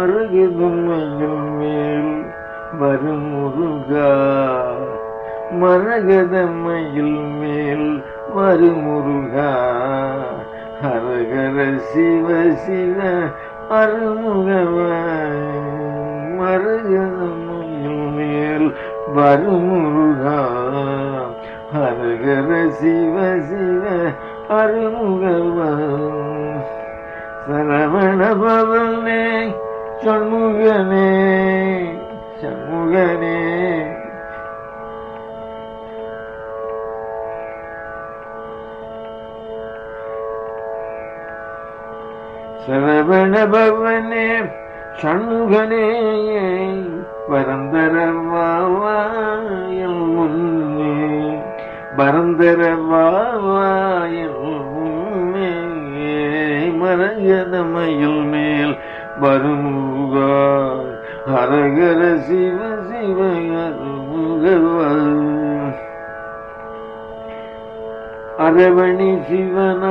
மருகதுமையில் மேல் வரும் முருகா மரகதமையில் மேல் வரும் முருகா ஹரஹர சிவ சிவ அருமுகவ மரகதமையில் மேல் வரும் முருகா ஹரஹர சிவ சிவ அருமுகவ சரவண பவனே சண்முகனே சண்முகனே சரவண பவனே சண்முகனே பரந்தரவாவாயம் முன்னே பரந்தரவாவாயம் முன்னே மரகதமையில் மேல் வருமுகா ஹரகர சிவ சிவ அருமுகவா அரவணி சிவனா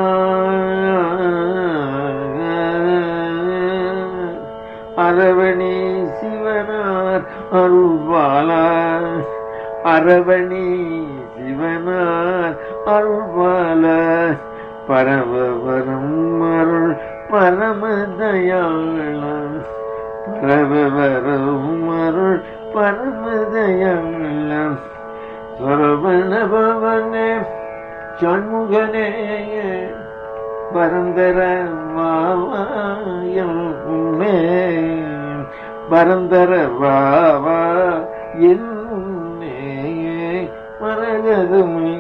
அரவணி சிவனார் அருள்வாளா அரவணி சிவனார் அருள்வாள பரவவரம் அருள் பரமதயாள பரவவரம் அருள் பரமதயாள சரவண பவனே சண்முகனே பரந்தர வாவாயம் மே பரந்தர வாவா என்னே மரகதுமே